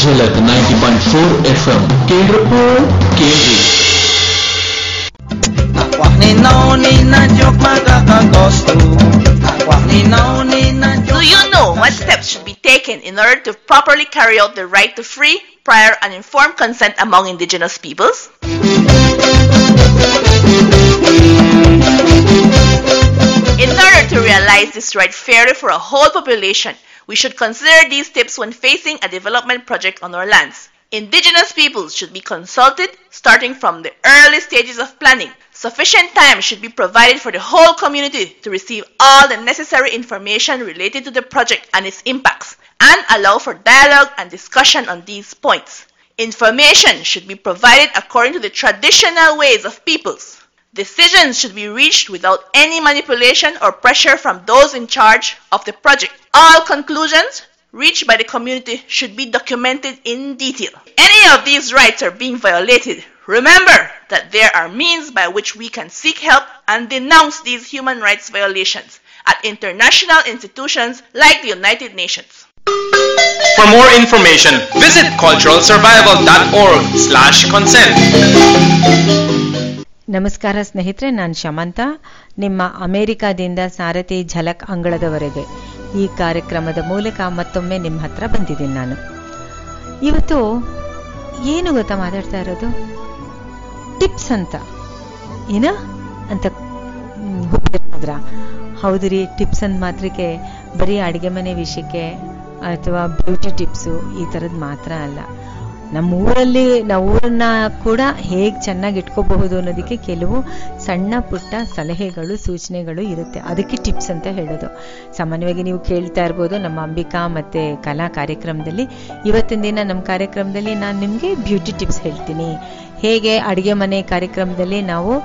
झलक 90.4 FM केंद्रपुर केंद्रीय Aqua ninaw ni na joke magkakagusto Aqua ninaw ni na Do joke you know what steps should be taken in order to properly carry out the right to free, prior, and informed consent among indigenous peoples? In order to realize this right fairly for a whole population, we should consider these tips when facing a development project on our lands. Indigenous peoples should be consulted starting from the early stages of planning. Sufficient time should be provided for the whole community to receive all the necessary information related to the project and its impacts, and allow for dialogue and discussion on these points. Information should be provided according to the traditional ways of peoples. Decisions should be reached without any manipulation or pressure from those in charge of the project. All conclusions reached by the community should be documented in detail. Any of these rights are being violated. Remember that there are means by which we can seek help and denounce these human rights violations at international institutions like the United Nations. For more information, visit culturalsurvival.org slash consent. ನಮಸ್ಕಾರ ಸ್ನೇಹಿತರೆ ನಾನು ಶಮಂತ ನಿಮ್ಮ ಅಮೆರಿಕಾದಿಂದ ಸಾರಥಿ ಝಲಕ್ ಅಂಗಳದವರೆಗೆ ಈ ಕಾರ್ಯಕ್ರಮದ ಮೂಲಕ ಮತ್ತೊಮ್ಮೆ ನಿಮ್ಮ ಹತ್ರ ಬಂದಿದ್ದೀನಿ ನಾನು ಇವತ್ತು ಏನು ಗೊತ್ತಾ ಮಾತಾಡ್ತಾ ಇರೋದು ಟಿಪ್ಸ್ ಅಂತ ಏನ ಅಂತ ಹುಟ್ಟಿದ್ರ ಹೌದು ರೀ ಟಿಪ್ಸ್ ಅಂದ ಮಾತ್ರಕ್ಕೆ ಬರೀ ಅಡುಗೆ ಮನೆ ವಿಷಯಕ್ಕೆ ಅಥವಾ ಬ್ಯೂಟಿ ಟಿಪ್ಸು ಈ ಥರದ್ದು ಮಾತ್ರ ಅಲ್ಲ ನಮ್ಮ ಊರಲ್ಲಿ ನಾವು ಊರನ್ನ ಕೂಡ ಹೇಗೆ ಚೆನ್ನಾಗಿ ಇಟ್ಕೋಬಹುದು ಅನ್ನೋದಕ್ಕೆ ಕೆಲವು ಸಣ್ಣ ಪುಟ್ಟ ಸಲಹೆಗಳು ಸೂಚನೆಗಳು ಇರುತ್ತೆ ಅದಕ್ಕೆ ಟಿಪ್ಸ್ ಅಂತ ಹೇಳೋದು ಸಾಮಾನ್ಯವಾಗಿ ನೀವು ಕೇಳ್ತಾ ಇರ್ಬೋದು ನಮ್ಮ ಅಂಬಿಕಾ ಮತ್ತು ಕಲಾ ಕಾರ್ಯಕ್ರಮದಲ್ಲಿ ಇವತ್ತಿನ ದಿನ ನಮ್ಮ ಕಾರ್ಯಕ್ರಮದಲ್ಲಿ ನಾನು ನಿಮಗೆ ಬ್ಯೂಟಿ ಟಿಪ್ಸ್ ಹೇಳ್ತೀನಿ ಹೇಗೆ ಅಡುಗೆ ಮನೆ ಕಾರ್ಯಕ್ರಮದಲ್ಲಿ ನಾವು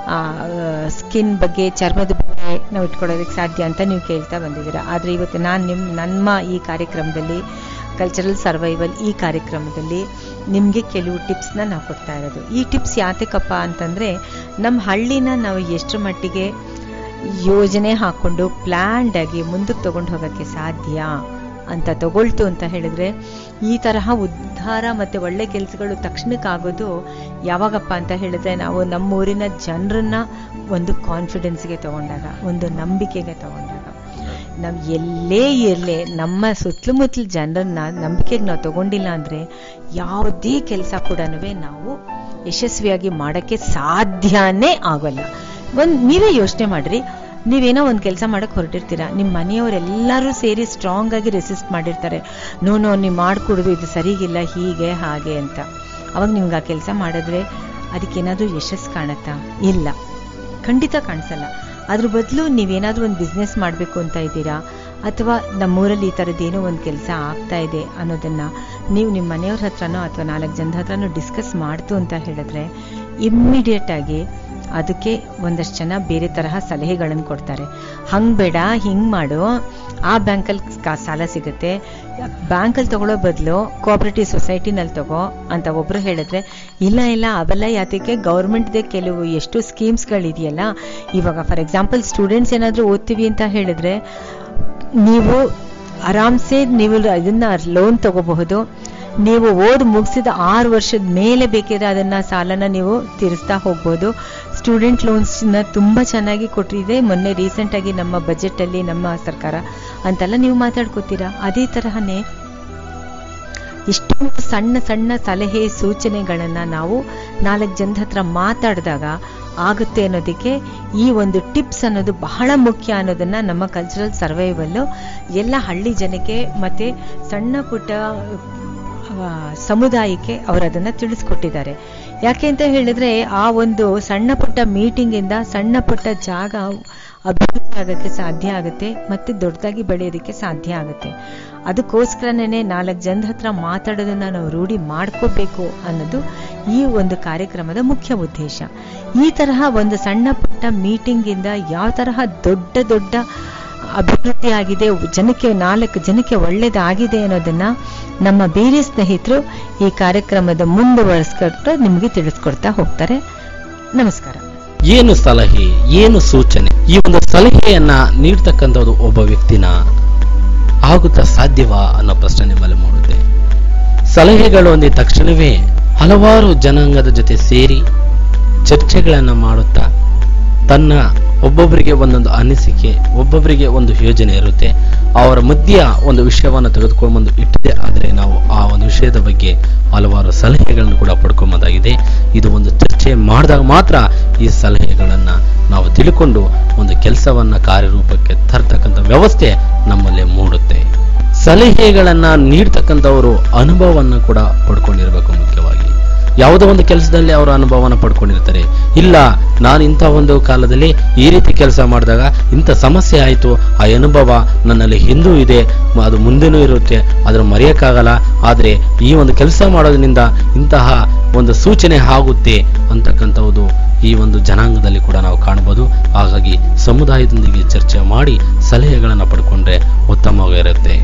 ಸ್ಕಿನ್ ಬಗ್ಗೆ ಚರ್ಮದ ಬಗ್ಗೆ ನಾವು ಇಟ್ಕೊಳ್ಳೋದಕ್ಕೆ ಸಾಧ್ಯ ಅಂತ ನೀವು ಕೇಳ್ತಾ ಬಂದಿದ್ದೀರಾ ಆದರೆ ಇವತ್ತು ನಾನು ನಿಮ್ಮ ನಮ್ಮ ಈ ಕಾರ್ಯಕ್ರಮದಲ್ಲಿ ಕಲ್ಚರಲ್ ಸರ್ವೈವಲ್ ಈ ಕಾರ್ಯಕ್ರಮದಲ್ಲಿ ನಿಮಗೆ ಕೆಲವು ಟಿಪ್ಸ್ನ ನಾವು ಕೊಡ್ತಾ ಇರೋದು ಈ ಟಿಪ್ಸ್ ಯಾತಕ್ಕಪ್ಪ ಅಂತಂದರೆ ನಮ್ಮ ಹಳ್ಳಿನ ನಾವು ಎಷ್ಟರ ಮಟ್ಟಿಗೆ ಯೋಜನೆ ಹಾಕ್ಕೊಂಡು ಪ್ಲ್ಯಾಂಡ್ ಆಗಿ ಮುಂದಕ್ಕೆ ತೊಗೊಂಡು ಹೋಗೋಕ್ಕೆ ಸಾಧ್ಯ ಅಂತ ತಗೊಳ್ತು ಅಂತ ಹೇಳಿದ್ರೆ ಈ ತರಹ ಉದ್ಧಾರ ಮತ್ತು ಒಳ್ಳೆ ಕೆಲಸಗಳು ತಕ್ಷಣಕ್ಕಾಗೋದು ಯಾವಾಗಪ್ಪ ಅಂತ ಹೇಳಿದ್ರೆ ನಾವು ನಮ್ಮೂರಿನ ಜನರನ್ನ ಒಂದು ಕಾನ್ಫಿಡೆನ್ಸ್ಗೆ ತಗೊಂಡಾಗ ಒಂದು ನಂಬಿಕೆಗೆ ತಗೊಂಡಾಗ ನಾವು ಎಲ್ಲೇ ಇರಲಿ ನಮ್ಮ ಸುತ್ತಮುತ್ತಲ ಜನರನ್ನ ನಂಬಿಕೆಗೆ ನಾವು ತಗೊಂಡಿಲ್ಲ ಅಂದರೆ ಯಾವುದೇ ಕೆಲಸ ಕೂಡ ನಾವು ಯಶಸ್ವಿಯಾಗಿ ಮಾಡೋಕ್ಕೆ ಸಾಧ್ಯನೇ ಆಗೋಲ್ಲ ಒಂದು ನೀವೇ ಯೋಚನೆ ಮಾಡಿರಿ ನೀವೇನೋ ಒಂದು ಕೆಲಸ ಮಾಡೋಕ್ಕೆ ಹೊರಟಿರ್ತೀರಾ ನಿಮ್ಮ ಮನೆಯವರೆಲ್ಲರೂ ಸೇರಿ ಸ್ಟ್ರಾಂಗ್ ಆಗಿ ರೆಸಿಸ್ಟ್ ಮಾಡಿರ್ತಾರೆ ನೋ ನೋ ನೀವು ಮಾಡಿಕೊಡೋದು ಇದು ಸರಿಗಿಲ್ಲ ಹೀಗೆ ಹಾಗೆ ಅಂತ ಅವಾಗ ನಿಮ್ಗೆ ಆ ಕೆಲಸ ಮಾಡಿದ್ರೆ ಅದಕ್ಕೇನಾದರೂ ಯಶಸ್ಸು ಕಾಣುತ್ತಾ ಇಲ್ಲ ಖಂಡಿತ ಕಾಣಿಸಲ್ಲ ಅದ್ರ ಬದಲು ನೀವೇನಾದರೂ ಒಂದು ಬಿಸ್ನೆಸ್ ಮಾಡಬೇಕು ಅಂತ ಇದ್ದೀರಾ ಅಥವಾ ನಮ್ಮೂರಲ್ಲಿ ಈ ಥರದ್ದೇನೋ ಒಂದು ಕೆಲಸ ಆಗ್ತಾ ಇದೆ ಅನ್ನೋದನ್ನು ನೀವು ನಿಮ್ಮ ಮನೆಯವ್ರ ಹತ್ರನೋ ಅಥವಾ ನಾಲ್ಕು ಜನದ ಹತ್ರನೋ ಡಿಸ್ಕಸ್ ಮಾಡ್ತು ಅಂತ ಹೇಳಿದ್ರೆ ಇಮ್ಮಿಡಿಯೇಟಾಗಿ ಅದಕ್ಕೆ ಒಂದಷ್ಟು ಜನ ಬೇರೆ ತರಹ ಸಲಹೆಗಳನ್ನು ಕೊಡ್ತಾರೆ ಹಂಗೆ ಬೇಡ ಹಿಂಗೆ ಮಾಡು ಆ ಬ್ಯಾಂಕಲ್ಲಿ ಸಾಲ ಸಿಗುತ್ತೆ ಬ್ಯಾಂಕಲ್ಲಿ ತಗೊಳ್ಳೋ ಬದಲು ಕೋಆಪರೇಟಿವ್ ಸೊಸೈಟಿನಲ್ಲಿ ತಗೋ ಅಂತ ಒಬ್ಬರು ಹೇಳಿದ್ರೆ ಇಲ್ಲ ಇಲ್ಲ ಅವೆಲ್ಲ ಯಾತಕ್ಕೆ ಗೌರ್ಮೆಂಟ್ದೇ ಕೆಲವು ಎಷ್ಟು ಸ್ಕೀಮ್ಸ್ಗಳಿದೆಯಲ್ಲ ಇವಾಗ ಫಾರ್ ಎಕ್ಸಾಂಪಲ್ ಸ್ಟೂಡೆಂಟ್ಸ್ ಏನಾದರೂ ಓದ್ತೀವಿ ಅಂತ ಹೇಳಿದ್ರೆ ನೀವು ಆರಾಮ್ಸೆ ನೀವು ಅದನ್ನ ಲೋನ್ ತಗೋಬಹುದು ನೀವು ಓದ್ ಮುಗಿಸಿದ ಆರು ವರ್ಷದ ಮೇಲೆ ಬೇಕಿದ್ರೆ ಅದನ್ನ ಸಾಲನ ನೀವು ತೀರಿಸ್ತಾ ಹೋಗ್ಬೋದು ಸ್ಟೂಡೆಂಟ್ ಲೋನ್ಸ್ನ ತುಂಬ ಚೆನ್ನಾಗಿ ಕೊಟ್ಟಿದೆ ಮೊನ್ನೆ ರೀಸೆಂಟಾಗಿ ನಮ್ಮ ಬಜೆಟಲ್ಲಿ ನಮ್ಮ ಸರ್ಕಾರ ಅಂತೆಲ್ಲ ನೀವು ಮಾತಾಡ್ಕೋತೀರಾ ಅದೇ ತರಹನೇ ಇಷ್ಟೊಂದು ಸಣ್ಣ ಸಣ್ಣ ಸಲಹೆ ಸೂಚನೆಗಳನ್ನು ನಾವು ನಾಲ್ಕು ಜನದ ಹತ್ರ ಮಾತಾಡಿದಾಗ ಆಗುತ್ತೆ ಅನ್ನೋದಕ್ಕೆ ಈ ಒಂದು ಟಿಪ್ಸ್ ಅನ್ನೋದು ಬಹಳ ಮುಖ್ಯ ಅನ್ನೋದನ್ನ ನಮ್ಮ ಕಲ್ಚರಲ್ ಸರ್ವೈವಲ್ಲು ಎಲ್ಲ ಹಳ್ಳಿ ಜನಕ್ಕೆ ಮತ್ತೆ ಸಣ್ಣ ಪುಟ್ಟ ಆ, ಸಮುದಾಯಕ್ಕೆ ಅವರು ಅದನ್ನು ತಿಳಿಸ್ಕೊಟ್ಟಿದ್ದಾರೆ ಯಾಕೆ ಅಂತ ಹೇಳಿದ್ರೆ ಆ ಒಂದು ಸಣ್ಣ ಪುಟ್ಟ ಮೀಟಿಂಗಿಂದ ಸಣ್ಣ ಪುಟ್ಟ ಜಾಗ ಅಭಿವೃದ್ಧಿ ಆಗೋಕ್ಕೆ ಸಾಧ್ಯ ಆಗುತ್ತೆ ಮತ್ತೆ ದೊಡ್ಡದಾಗಿ ಬೆಳೆಯೋದಕ್ಕೆ ಸಾಧ್ಯ ಆಗುತ್ತೆ ಅದಕ್ಕೋಸ್ಕರನೇ ನಾಲ್ಕು ಜನದ ಹತ್ರ ಮಾತಾಡೋದನ್ನ ನಾವು ರೂಢಿ ಮಾಡ್ಕೋಬೇಕು ಅನ್ನೋದು ಈ ಒಂದು ಕಾರ್ಯಕ್ರಮದ ಮುಖ್ಯ ಉದ್ದೇಶ ಈ ತರಹ ಒಂದು ಸಣ್ಣ ಪುಟ್ಟ ಮೀಟಿಂಗಿಂದ ಯಾವ ತರಹ ದೊಡ್ಡ ದೊಡ್ಡ ಅಭಿವೃದ್ಧಿ ಆಗಿದೆ ಜನಕ್ಕೆ ನಾಲ್ಕು ಜನಕ್ಕೆ ಒಳ್ಳೇದಾಗಿದೆ ಅನ್ನೋದನ್ನ ನಮ್ಮ ಬೇರೆ ಸ್ನೇಹಿತರು ಈ ಕಾರ್ಯಕ್ರಮದ ಮುಂದುವರಿಸ್ಕೊಟ್ಟು ನಿಮಗೆ ತಿಳಿಸ್ಕೊಡ್ತಾ ಹೋಗ್ತಾರೆ ನಮಸ್ಕಾರ ಏನು ಸಲಹೆ ಏನು ಸೂಚನೆ ಈ ಒಂದು ಸಲಹೆಯನ್ನ ನೀಡ್ತಕ್ಕಂಥದ್ದು ಒಬ್ಬ ವ್ಯಕ್ತಿನ ಆಗುತ್ತಾ ಸಾಧ್ಯವಾ ಅನ್ನೋ ಪ್ರಶ್ನೆ ನಿಮ್ಮಲ್ಲಿ ಮೂಡುತ್ತೆ ಸಲಹೆಗಳು ಅಂದ ತಕ್ಷಣವೇ ಹಲವಾರು ಜನಾಂಗದ ಜೊತೆ ಸೇರಿ ಚರ್ಚೆಗಳನ್ನ ಮಾಡುತ್ತಾ ತನ್ನ ಒಬ್ಬೊಬ್ಬರಿಗೆ ಒಂದೊಂದು ಅನಿಸಿಕೆ ಒಬ್ಬೊಬ್ಬರಿಗೆ ಒಂದು ಯೋಜನೆ ಇರುತ್ತೆ ಅವರ ಮಧ್ಯ ಒಂದು ವಿಷಯವನ್ನು ತೆಗೆದುಕೊಂಡು ಬಂದು ಇಟ್ಟಿದೆ ಆದರೆ ನಾವು ಆ ಒಂದು ವಿಷಯದ ಬಗ್ಗೆ ಹಲವಾರು ಸಲಹೆಗಳನ್ನು ಕೂಡ ಪಡ್ಕೊಂಬೋದಾಗಿದೆ ಇದು ಒಂದು ಚರ್ಚೆ ಮಾಡಿದಾಗ ಮಾತ್ರ ಈ ಸಲಹೆಗಳನ್ನ ನಾವು ತಿಳ್ಕೊಂಡು ಒಂದು ಕೆಲಸವನ್ನ ಕಾರ್ಯರೂಪಕ್ಕೆ ತರ್ತಕ್ಕಂಥ ವ್ಯವಸ್ಥೆ ನಮ್ಮಲ್ಲಿ ಮೂಡುತ್ತೆ ಸಲಹೆಗಳನ್ನ ನೀಡ್ತಕ್ಕಂಥವರು ಅನುಭವವನ್ನು ಕೂಡ ಪಡ್ಕೊಂಡಿರ್ಬೇಕು ಮುಖ್ಯವಾಗಿ ಯಾವುದೋ ಒಂದು ಕೆಲಸದಲ್ಲಿ ಅವರ ಅನುಭವನ ಪಡ್ಕೊಂಡಿರ್ತಾರೆ ಇಲ್ಲ ನಾನು ಇಂಥ ಒಂದು ಕಾಲದಲ್ಲಿ ಈ ರೀತಿ ಕೆಲಸ ಮಾಡಿದಾಗ ಇಂಥ ಸಮಸ್ಯೆ ಆಯಿತು ಆ ಅನುಭವ ನನ್ನಲ್ಲಿ ಹಿಂದೂ ಇದೆ ಮ- ಅದು ಮುಂದೆನೂ ಇರುತ್ತೆ ಅದರ ಮರೆಯೋಕ್ಕಾಗಲ್ಲ ಆದರೆ ಈ ಒಂದು ಕೆಲಸ ಮಾಡೋದ್ರಿಂದ ಇಂತಹ ಒಂದು ಸೂಚನೆ ಆಗುತ್ತೆ ಅಂತಕ್ಕಂಥದ್ದು ಈ ಒಂದು ಜನಾಂಗದಲ್ಲಿ ಕೂಡ ನಾವು ಕಾಣಬಹುದು ಹಾಗಾಗಿ ಸಮುದಾಯದೊಂದಿಗೆ ಚರ್ಚೆ ಮಾಡಿ ಸಲಹೆಗಳನ್ನು ಪಡ್ಕೊಂಡ್ರೆ ಉತ್ತಮವಾಗಿರುತ್ತೆ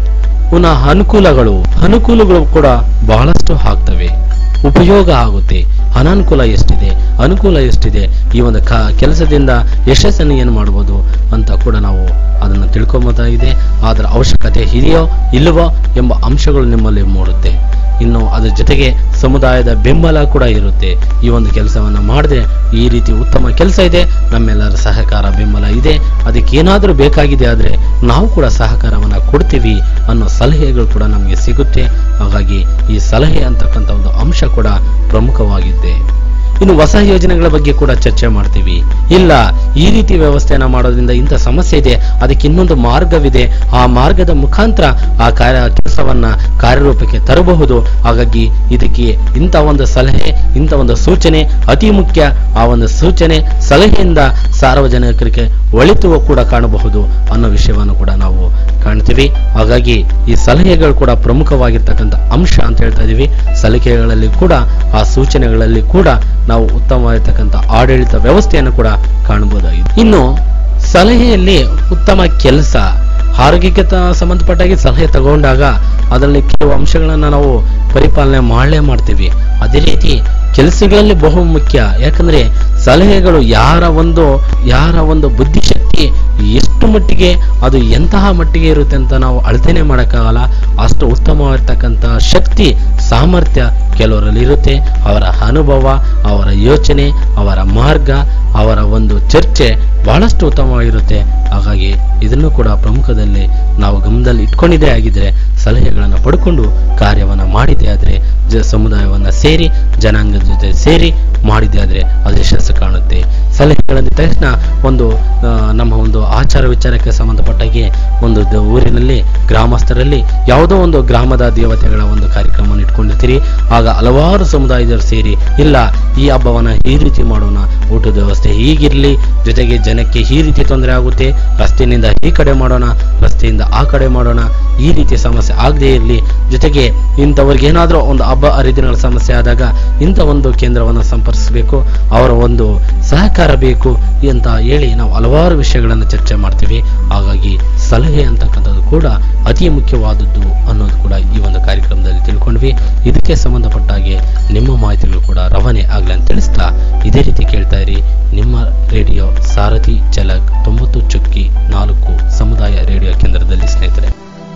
ಪುನಃ ಅನುಕೂಲಗಳು ಅನುಕೂಲಗಳು ಕೂಡ ಬಹಳಷ್ಟು ಆಗ್ತವೆ ಉಪಯೋಗ ಆಗುತ್ತೆ ಅನಾನುಕೂಲ ಎಷ್ಟಿದೆ ಅನುಕೂಲ ಎಷ್ಟಿದೆ ಈ ಒಂದು ಕ ಕೆಲಸದಿಂದ ಯಶಸ್ಸನ್ನು ಏನು ಮಾಡ್ಬೋದು ಅಂತ ಕೂಡ ನಾವು ಅದನ್ನು ತಿಳ್ಕೊಂಬೋದಾಗಿದೆ ಅದರ ಅವಶ್ಯಕತೆ ಇದೆಯೋ ಇಲ್ಲವೋ ಎಂಬ ಅಂಶಗಳು ನಿಮ್ಮಲ್ಲಿ ಮೂಡುತ್ತೆ ಇನ್ನು ಅದ್ರ ಜೊತೆಗೆ ಸಮುದಾಯದ ಬೆಂಬಲ ಕೂಡ ಇರುತ್ತೆ ಈ ಒಂದು ಕೆಲಸವನ್ನು ಮಾಡಿದ್ರೆ ಈ ರೀತಿ ಉತ್ತಮ ಕೆಲಸ ಇದೆ ನಮ್ಮೆಲ್ಲರ ಸಹಕಾರ ಬೆಂಬಲ ಇದೆ ಅದಕ್ಕೆ ಏನಾದರೂ ಬೇಕಾಗಿದೆ ಆದರೆ ನಾವು ಕೂಡ ಸಹಕಾರವನ್ನು ಕೊಡ್ತೀವಿ ಅನ್ನೋ ಸಲಹೆಗಳು ಕೂಡ ನಮಗೆ ಸಿಗುತ್ತೆ ಹಾಗಾಗಿ ಈ ಸಲಹೆ ಅಂತಕ್ಕಂಥ ಒಂದು ಅಂಶ ಕೂಡ ಪ್ರಮುಖವಾಗಿದೆ ಇನ್ನು ಹೊಸ ಯೋಜನೆಗಳ ಬಗ್ಗೆ ಕೂಡ ಚರ್ಚೆ ಮಾಡ್ತೀವಿ ಇಲ್ಲ ಈ ರೀತಿ ವ್ಯವಸ್ಥೆಯನ್ನ ಮಾಡೋದ್ರಿಂದ ಇಂಥ ಸಮಸ್ಯೆ ಇದೆ ಅದಕ್ಕೆ ಇನ್ನೊಂದು ಮಾರ್ಗವಿದೆ ಆ ಮಾರ್ಗದ ಮುಖಾಂತರ ಆ ಕಾರ್ಯ ಕೆಲಸವನ್ನ ಕಾರ್ಯರೂಪಕ್ಕೆ ತರಬಹುದು ಹಾಗಾಗಿ ಇದಕ್ಕೆ ಇಂಥ ಒಂದು ಸಲಹೆ ಇಂಥ ಒಂದು ಸೂಚನೆ ಅತಿ ಮುಖ್ಯ ಆ ಒಂದು ಸೂಚನೆ ಸಲಹೆಯಿಂದ ಸಾರ್ವಜನಿಕರಿಗೆ ಒಳಿತು ಕೂಡ ಕಾಣಬಹುದು ಅನ್ನೋ ವಿಷಯವನ್ನು ಕೂಡ ನಾವು ಕಾಣ್ತೀವಿ ಹಾಗಾಗಿ ಈ ಸಲಹೆಗಳು ಕೂಡ ಪ್ರಮುಖವಾಗಿರ್ತಕ್ಕಂಥ ಅಂಶ ಅಂತ ಹೇಳ್ತಾ ಇದೀವಿ ಸಲಹೆಗಳಲ್ಲಿ ಕೂಡ ಆ ಸೂಚನೆಗಳಲ್ಲಿ ಕೂಡ ನಾವು ಉತ್ತಮವಾಗಿರ್ತಕ್ಕಂಥ ಆಡಳಿತ ವ್ಯವಸ್ಥೆಯನ್ನು ಕೂಡ ಕಾಣಬಹುದಾಗಿದೆ ಇನ್ನು ಸಲಹೆಯಲ್ಲಿ ಉತ್ತಮ ಕೆಲಸ ಆರೋಗ್ಯಕ್ಕೆ ತ- ಸಂಬಂಧಪಟ್ಟಾಗಿ ಸಲಹೆ ತಗೊಂಡಾಗ ಅದರಲ್ಲಿ ಕೆಲವು ಅಂಶಗಳನ್ನ ನಾವು ಪರಿಪಾಲನೆ ಮಾಡಲೇ ಮಾಡ್ತೀವಿ ಅದೇ ರೀತಿ ಕೆಲಸಗಳಲ್ಲಿ ಬಹು ಮುಖ್ಯ ಯಾಕಂದ್ರೆ ಸಲಹೆಗಳು ಯಾರ ಒಂದು ಯಾರ ಒಂದು ಬುದ್ಧಿಶಕ್ತಿ ಎಷ್ಟು ಮಟ್ಟಿಗೆ ಅದು ಎಂತಹ ಮಟ್ಟಿಗೆ ಇರುತ್ತೆ ಅಂತ ನಾವು ಅಳತೆನೆ ಮಾಡೋಕ್ಕಾಗಲ್ಲ ಅಷ್ಟು ಉತ್ತಮವಾಗಿರ್ತಕ್ಕಂಥ ಶಕ್ತಿ ಸಾಮರ್ಥ್ಯ ಕೆಲವರಲ್ಲಿ ಇರುತ್ತೆ ಅವರ ಅನುಭವ ಅವರ ಯೋಚನೆ ಅವರ ಮಾರ್ಗ ಅವರ ಒಂದು ಚರ್ಚೆ ಬಹಳಷ್ಟು ಉತ್ತಮವಾಗಿರುತ್ತೆ ಹಾಗಾಗಿ ಇದನ್ನು ಕೂಡ ಪ್ರಮುಖದಲ್ಲಿ ನಾವು ಗಮನದಲ್ಲಿ ಇಟ್ಕೊಂಡಿದ್ದೇ ಆಗಿದ್ರೆ ಸಲಹೆಗಳನ್ನು ಪಡ್ಕೊಂಡು ಕಾರ್ಯವನ್ನು ಮಾಡಿದ್ದೇ ಆದರೆ ಜ ಸಮುದಾಯವನ್ನು ಸೇರಿ ಜನಾಂಗದ ಜೊತೆ ಸೇರಿ ಮಾಡಿದ್ದೇ ಆದರೆ ಅದು ಯಶಸ್ಸು ಕಾಣುತ್ತೆ ಸಲಹೆಗಳಂದ ತಕ್ಷಣ ಒಂದು ಆ, ನಮ್ಮ ಒಂದು ಆಚಾರ ವಿಚಾರಕ್ಕೆ ಸಂಬಂಧಪಟ್ಟಾಗೆ ಒಂದು ದ- ಊರಿನಲ್ಲಿ ಗ್ರಾಮಸ್ಥರಲ್ಲಿ ಯಾವುದೋ ಒಂದು ಗ್ರಾಮದ ದೇವತೆಗಳ ಒಂದು ಕಾರ್ಯಕ್ರಮವನ್ನು ಇಟ್ಕೊಂಡಿರ್ತೀರಿ ಆಗ ಹಲವಾರು ಸಮುದಾಯದವರು ಸೇರಿ ಇಲ್ಲ ಈ ಹಬ್ಬವನ್ನ ಈ ರೀತಿ ಮಾಡೋಣ ಊಟದ ವ್ಯವಸ್ಥೆ ಹೀಗಿರ್ಲಿ ಜೊತೆಗೆ ಜನಕ್ಕೆ ಈ ರೀತಿ ತೊಂದರೆ ಆಗುತ್ತೆ ರಸ್ತೆಯಿಂದ ಈ ಕಡೆ ಮಾಡೋಣ ರಸ್ತೆಯಿಂದ ಆ ಕಡೆ ಮಾಡೋಣ ಈ ರೀತಿ ಸಮಸ್ಯೆ ಆಗದೇ ಇರಲಿ ಜೊತೆಗೆ ಇಂಥವ್ರಿಗೆ ಏನಾದರೂ ಒಂದು ಹಬ್ಬ ಹರಿದಿನಗಳ ಸಮಸ್ಯೆ ಆದಾಗ ಇಂಥ ಒಂದು ಕೇಂದ್ರವನ್ನು ಸಂಪರ್ಕಿಸಬೇಕು ಅವರ ಒಂದು ಸಹಕಾರ ಬೇಕು ಅಂತ ಹೇಳಿ ನಾವು ಹಲವಾರು ವಿಷಯಗಳನ್ನು ಚರ್ಚೆ ಮಾಡ್ತೀವಿ ಹಾಗಾಗಿ ಸಲಹೆ ಅಂತಕ್ಕಂಥದ್ದು ಕೂಡ ಅತಿ ಮುಖ್ಯವಾದದ್ದು ಅನ್ನೋದು ಕೂಡ ಈ ಒಂದು ಕಾರ್ಯಕ್ರಮದಲ್ಲಿ ತಿಳ್ಕೊಂಡ್ವಿ ಇದಕ್ಕೆ ಸಂಬಂಧಪಟ್ಟ ಹಾಗೆ ನಿಮ್ಮ ಮಾಹಿತಿಗಳು ಕೂಡ ರವಾನೆ ಆಗಲಿ ಅಂತ ತಿಳಿಸ್ತಾ ಇದೇ ರೀತಿ ಕೇಳ್ತಾ ಇರಿ ನಿಮ್ಮ ರೇಡಿಯೋ ಸಾರಥಿ ಚಲಕ್ ತೊಂಬತ್ತು ಚುಕ್ಕಿ ನಾಲ್ಕು ಸಮುದಾಯ ರೇಡಿಯೋ ಕೇಂದ್ರದಲ್ಲಿ ಸ್ನೇಹಿತರೆ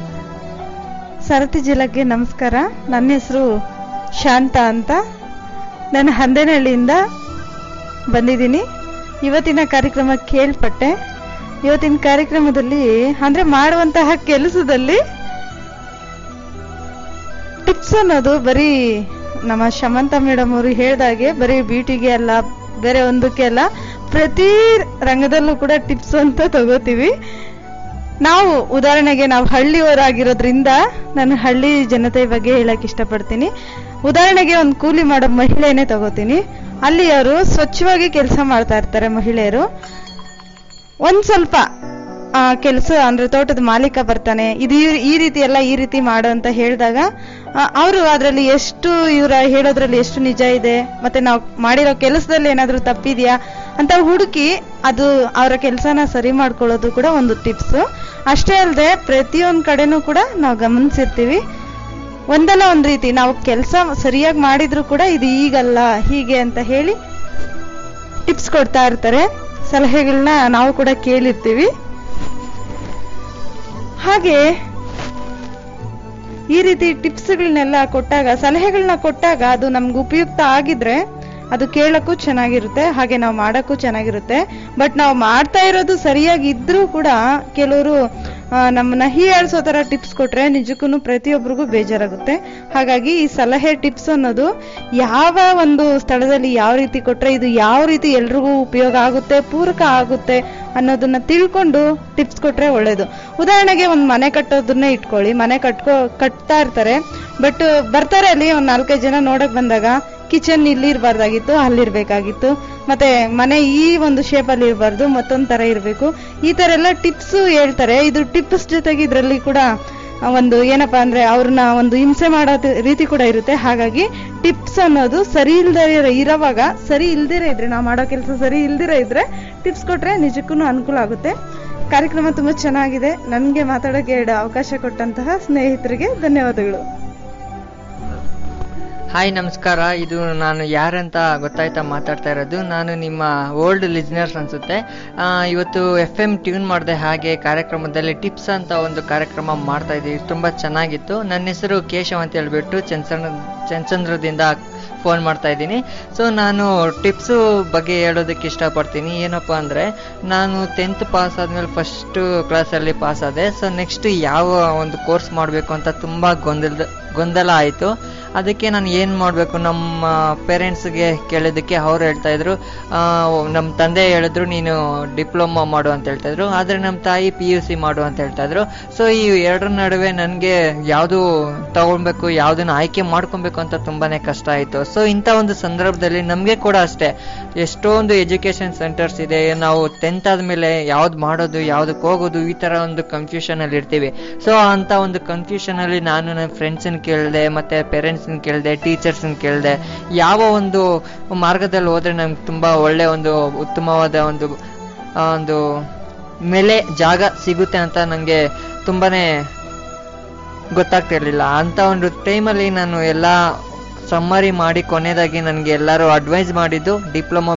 ಸರತಿ ಜಿಲ್ಲೆಗೆ ನಮಸ್ಕಾರ ನನ್ನ ಹೆಸರು ಶಾಂತ ಅಂತ ನಾನು ಹಂದೇನಹಳ್ಳಿಯಿಂದ ಬಂದಿದ್ದೀನಿ ಇವತ್ತಿನ ಕಾರ್ಯಕ್ರಮ ಕೇಳ್ಪಟ್ಟೆ ಇವತ್ತಿನ ಕಾರ್ಯಕ್ರಮದಲ್ಲಿ ಅಂದ್ರೆ ಮಾಡುವಂತಹ ಕೆಲಸದಲ್ಲಿ ಟಿಪ್ಸ್ ಅನ್ನೋದು ಬರೀ ನಮ್ಮ ಶಮಂತ ಮೇಡಮ್ ಅವರು ಹೇಳ್ದಾಗೆ ಬರೀ ಬ್ಯೂಟಿಗೆ ಅಲ್ಲ ಬೇರೆ ಒಂದಕ್ಕೆ ಅಲ್ಲ ಪ್ರತಿ ರಂಗದಲ್ಲೂ ಕೂಡ ಟಿಪ್ಸ್ ಅಂತ ತಗೋತೀವಿ ನಾವು ಉದಾಹರಣೆಗೆ ನಾವು ಹಳ್ಳಿಯವರಾಗಿರೋದ್ರಿಂದ ನಾನು ಹಳ್ಳಿ ಜನತೆ ಬಗ್ಗೆ ಹೇಳಕ್ ಇಷ್ಟಪಡ್ತೀನಿ ಉದಾಹರಣೆಗೆ ಒಂದು ಕೂಲಿ ಮಾಡೋ ಮಹಿಳೆನೇ ತಗೋತೀನಿ ಅಲ್ಲಿ ಅವರು ಸ್ವಚ್ಛವಾಗಿ ಕೆಲಸ ಮಾಡ್ತಾ ಇರ್ತಾರೆ ಮಹಿಳೆಯರು ಒಂದ್ ಸ್ವಲ್ಪ ಆ ಕೆಲಸ ಅಂದ್ರೆ ತೋಟದ ಮಾಲೀಕ ಬರ್ತಾನೆ ಇದು ಈ- ಈ ರೀತಿ ಎಲ್ಲ ಈ ರೀತಿ ಮಾಡು ಅಂತ ಹೇಳಿದಾಗ ಅವರು ಅದರಲ್ಲಿ ಎಷ್ಟು ಇವರ ಹೇಳೋದ್ರಲ್ಲಿ ಎಷ್ಟು ನಿಜ ಇದೆ ಮತ್ತೆ ನಾವು ಮಾಡಿರೋ ಕೆಲಸದಲ್ಲಿ ಏನಾದ್ರೂ ತಪ್ಪಿದ್ಯಾ ಅಂತ ಹುಡುಕಿ ಅದು ಅವರ ಕೆಲಸನ ಸರಿ ಮಾಡ್ಕೊಳ್ಳೋದು ಕೂಡ ಒಂದು ಟಿಪ್ಸ್ ಅಷ್ಟೇ ಅಲ್ಲದೆ ಪ್ರತಿಯೊಂದ್ ಕಡೆನೂ ಕೂಡ ನಾವು ಗಮನಿಸಿರ್ತೀವಿ ಒಂದಲ್ಲ ಒಂದ್ ರೀತಿ ನಾವು ಕೆಲಸ ಸರಿಯಾಗಿ ಮಾಡಿದ್ರು ಕೂಡ ಇದು ಈಗಲ್ಲ ಹೀಗೆ ಅಂತ ಹೇಳಿ ಟಿಪ್ಸ್ ಕೊಡ್ತಾ ಇರ್ತಾರೆ ಸಲಹೆಗಳನ್ನ ನಾವು ಕೂಡ ಕೇಳಿರ್ತೀವಿ ಹಾಗೆ ಈ ರೀತಿ ಟಿಪ್ಸ್ಗಳನ್ನೆಲ್ಲ ಕೊಟ್ಟಾಗ ಸಲಹೆಗಳನ್ನ ಕೊಟ್ಟಾಗ ಅದು ನಮ್ಗೆ ಉಪಯುಕ್ತ ಆಗಿದ್ರೆ ಅದು ಕೇಳಕ್ಕೂ ಚೆನ್ನಾಗಿರುತ್ತೆ ಹಾಗೆ ನಾವು ಮಾಡಕ್ಕೂ ಚೆನ್ನಾಗಿರುತ್ತೆ ಬಟ್ ನಾವು ಮಾಡ್ತಾ ಇರೋದು ಸರಿಯಾಗಿ ಇದ್ರೂ ಕೂಡ ಕೆಲವರು ನಮ್ಮನ್ನ ಹೀಯಾಳ್ಸೋ ತರ ಟಿಪ್ಸ್ ಕೊಟ್ರೆ ನಿಜಕ್ಕೂ ಪ್ರತಿಯೊಬ್ಬರಿಗೂ ಬೇಜಾರಾಗುತ್ತೆ ಹಾಗಾಗಿ ಈ ಸಲಹೆ ಟಿಪ್ಸ್ ಅನ್ನೋದು ಯಾವ ಒಂದು ಸ್ಥಳದಲ್ಲಿ ಯಾವ ರೀತಿ ಕೊಟ್ರೆ ಇದು ಯಾವ ರೀತಿ ಎಲ್ರಿಗೂ ಉಪಯೋಗ ಆಗುತ್ತೆ ಪೂರಕ ಆಗುತ್ತೆ ಅನ್ನೋದನ್ನ ತಿಳ್ಕೊಂಡು ಟಿಪ್ಸ್ ಕೊಟ್ರೆ ಒಳ್ಳೇದು ಉದಾಹರಣೆಗೆ ಒಂದು ಮನೆ ಕಟ್ಟೋದನ್ನೇ ಇಟ್ಕೊಳ್ಳಿ ಮನೆ ಕಟ್ಕೋ ಕಟ್ತಾ ಇರ್ತಾರೆ ಬಟ್ ಬರ್ತಾರೆ ಅಲ್ಲಿ ಒಂದ್ ನಾಲ್ಕೈದು ಜನ ನೋಡಕ್ ಬಂದಾಗ ಕಿಚನ್ ಇಲ್ಲಿ ಇರಬಾರ್ದಾಗಿತ್ತು ಅಲ್ಲಿರ್ಬೇಕಾಗಿತ್ತು ಮತ್ತೆ ಮನೆ ಈ ಒಂದು ಶೇಪ್ ಅಲ್ಲಿ ಇರಬಾರ್ದು ಮತ್ತೊಂದ್ ತರ ಇರಬೇಕು ಈ ತರ ಎಲ್ಲ ಟಿಪ್ಸ್ ಹೇಳ್ತಾರೆ ಇದು ಟಿಪ್ಸ್ ಜೊತೆಗೆ ಇದರಲ್ಲಿ ಕೂಡ ಒಂದು ಏನಪ್ಪಾ ಅಂದ್ರೆ ಅವ್ರನ್ನ ಒಂದು ಹಿಂಸೆ ಮಾಡೋ ತಿ- ರೀತಿ ಕೂಡ ಇರುತ್ತೆ ಹಾಗಾಗಿ ಟಿಪ್ಸ್ ಅನ್ನೋದು ಸರಿ ಇಲ್ದೇ ಇರೋವಾಗ ಸರಿ ಇಲ್ದಿರ ಇದ್ರೆ ನಾವು ಮಾಡೋ ಕೆಲಸ ಸರಿ ಇಲ್ದಿರ ಇದ್ರೆ ಟಿಪ್ಸ್ ಕೊಟ್ರೆ ನಿಜಕ್ಕೂ ಅನುಕೂಲ ಆಗುತ್ತೆ ಕಾರ್ಯಕ್ರಮ ತುಂಬಾ ಚೆನ್ನಾಗಿದೆ ನನ್ಗೆ ಮಾತಾಡೋಕೆ ಎರಡು ಅವಕಾಶ ಕೊಟ್ಟಂತಹ ಸ್ನೇಹಿತರಿಗೆ ಧನ್ಯವಾದಗಳು ಹಾಯ್ ನಮಸ್ಕಾರ ಇದು ನಾನು ಯಾರಂತ ಗೊತ್ತಾಯ್ತಾ ಮಾತಾಡ್ತಾ ಇರೋದು ನಾನು ನಿಮ್ಮ ಓಲ್ಡ್ ಲಿಸ್ನರ್ಸ್ ಅನ್ಸುತ್ತೆ ಆ, ಇವತ್ತು ಎಫ್ ಎಮ್ ಟ್ಯೂನ್ ಮಾಡಿದೆ ಹಾಗೆ ಕಾರ್ಯಕ್ರಮದಲ್ಲಿ ಟಿಪ್ಸ್ ಅಂತ ಒಂದು ಕಾರ್ಯಕ್ರಮ ಮಾಡ್ತಾ ಇದ್ದೀವಿ ತುಂಬ ಚೆನ್ನಾಗಿತ್ತು ನನ್ನ ಹೆಸರು ಕೇಶವ್ ಅಂತ ಹೇಳ್ಬಿಟ್ಟು ಚಂಚನ್ ಚಂಚಂದ್ರದಿಂದ ಫೋನ್ ಮಾಡ್ತಾ ಇದ್ದೀನಿ ಸೊ ನಾನು ಟಿಪ್ಸು ಬಗ್ಗೆ ಹೇಳೋದಕ್ಕೆ ಇಷ್ಟಪಡ್ತೀನಿ ಏನಪ್ಪ ಅಂದರೆ ನಾನು ಟೆಂತ್ ಪಾಸ್ ಆದಮೇಲೆ ಫಸ್ಟು ಕ್ಲಾಸಲ್ಲಿ ಪಾಸ್ ಆದೆ ಸೊ ನೆಕ್ಸ್ಟ್ ಯಾವ ಒಂದು ಕೋರ್ಸ್ ಮಾಡಬೇಕು ಅಂತ ತುಂಬ ಗೊಂದಲ ಗೊಂದಲ ಆಯಿತು ಅದಕ್ಕೆ ನಾನು ಏನು ಮಾಡಬೇಕು ನಮ್ಮ ಪೇರೆಂಟ್ಸ್ಗೆ ಕೇಳಿದ್ದಕ್ಕೆ ಅವ್ರು ಹೇಳ್ತಾ ಇದ್ರು ನಮ್ಮ ತಂದೆ ಹೇಳಿದ್ರು ನೀನು ಡಿಪ್ಲೊಮಾ ಮಾಡು ಅಂತ ಹೇಳ್ತಾ ಇದ್ರು ಆದರೆ ನಮ್ಮ ತಾಯಿ ಪಿ ಯು ಸಿ ಮಾಡು ಅಂತ ಹೇಳ್ತಾ ಇದ್ರು ಸೊ ಈ ಎರಡರ ನಡುವೆ ನನಗೆ ಯಾವುದು ತಗೊಳ್ಬೇಕು ಯಾವುದನ್ನ ಆಯ್ಕೆ ಮಾಡ್ಕೊಬೇಕು ಅಂತ ತುಂಬಾನೇ ಕಷ್ಟ ಆಯಿತು ಸೊ ಇಂಥ ಒಂದು ಸಂದರ್ಭದಲ್ಲಿ ನಮಗೆ ಕೂಡ ಅಷ್ಟೇ ಎಷ್ಟೊಂದು ಎಜುಕೇಶನ್ ಸೆಂಟರ್ಸ್ ಇದೆ ನಾವು ಟೆಂತ್ ಆದಮೇಲೆ ಯಾವ್ದು ಮಾಡೋದು ಯಾವುದಕ್ಕೆ ಹೋಗೋದು ಈ ಥರ ಒಂದು ಕನ್ಫ್ಯೂಷನಲ್ಲಿ ಇರ್ತೀವಿ ಸೊ ಅಂತ ಒಂದು ಕನ್ಫ್ಯೂಷನಲ್ಲಿ ನಾನು ನನ್ನ ಫ್ರೆಂಡ್ಸನ್ನ ಕೇಳಿದೆ ಮತ್ತು ಪೇರೆಂಟ್ಸನ್ನ ಕೇಳಿದೆ ಟೀಚರ್ಸನ್ನ ಕೇಳಿದೆ ಯಾವ ಒಂದು ಮಾರ್ಗದಲ್ಲಿ ಹೋದರೆ ನಮ್ಗೆ ತುಂಬ ಒಳ್ಳೆ ಒಂದು ಉತ್ತಮವಾದ ಒಂದು ಆ, ಒಂದು ಮೇಲೆ ಜಾಗ ಸಿಗುತ್ತೆ ಅಂತ ನನಗೆ ತುಂಬಾನೇ ಗೊತ್ತಾಗ್ತಿರ್ಲಿಲ್ಲ ಅಂತ ಒಂದು ಟೈಮಲ್ಲಿ ನಾನು ಎಲ್ಲ ಸಮ್ಮರಿ ಮಾಡಿ ಕೊನೆಯದಾಗಿ ನನಗೆ ಎಲ್ಲರೂ ಅಡ್ವೈಸ್ ಮಾಡಿದ್ದು ಡಿಪ್ಲೊಮಾ